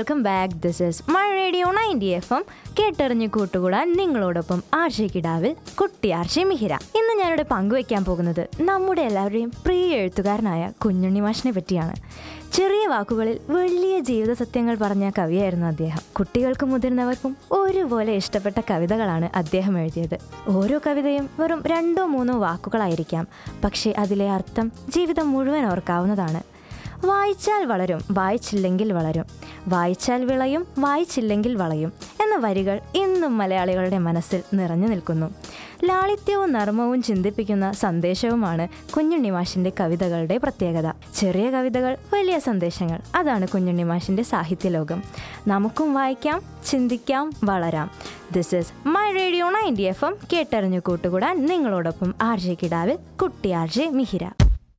welcome back this is my radio ninety F M കേട്ടെറിഞ്ഞ് കൂട്ടുകൂടാൻ നിങ്ങളോടൊപ്പം ആർഷി കിടാവിൽ കുട്ടി ആർഷി മിഹിര ഇന്ന് ഞാനിവിടെ പങ്കുവെക്കാൻ പോകുന്നത് നമ്മുടെ എല്ലാവരുടെയും പ്രിയ എഴുത്തുകാരനായ കുഞ്ഞുണ്ണി മാഷിനെ പറ്റിയാണ് ചെറിയ വാക്കുകളിൽ വലിയ ജീവിത സത്യങ്ങൾ പറഞ്ഞ കവിയായിരുന്നു അദ്ദേഹം കുട്ടികൾക്കും മുതിർന്നവർക്കും ഒരുപോലെ ഇഷ്ടപ്പെട്ട കവിതകളാണ് അദ്ദേഹം എഴുതിയത് ഓരോ കവിതയും വെറും രണ്ടോ മൂന്നോ വാക്കുകളായിരിക്കാം പക്ഷേ അതിലെ അർത്ഥം ജീവിതം മുഴുവൻ ഓർക്കാവുന്നതാണ് വായിച്ചാൽ വളരും വായിച്ചില്ലെങ്കിൽ വളരും വായിച്ചാൽ വിളയും വായിച്ചില്ലെങ്കിൽ വളയും എന്ന വരികൾ ഇന്നും മലയാളികളുടെ മനസ്സിൽ നിറഞ്ഞു നിൽക്കുന്നു ലാളിത്യവും നർമ്മവും ചിന്തിപ്പിക്കുന്ന സന്ദേശവുമാണ് കുഞ്ഞുണ്ണിമാഷിൻ്റെ കവിതകളുടെ പ്രത്യേകത ചെറിയ കവിതകൾ വലിയ സന്ദേശങ്ങൾ അതാണ് കുഞ്ഞുണ്ണിമാഷിൻ്റെ സാഹിത്യലോകം നമുക്കും വായിക്കാം ചിന്തിക്കാം വളരാം this is my radio ninety F M കേട്ടറിഞ്ഞു കൂട്ടുകൂടാൻ നിങ്ങളോടൊപ്പം ആർ ജെ കിടാവിൽ കുട്ടി ആർ ജെ മിഹിര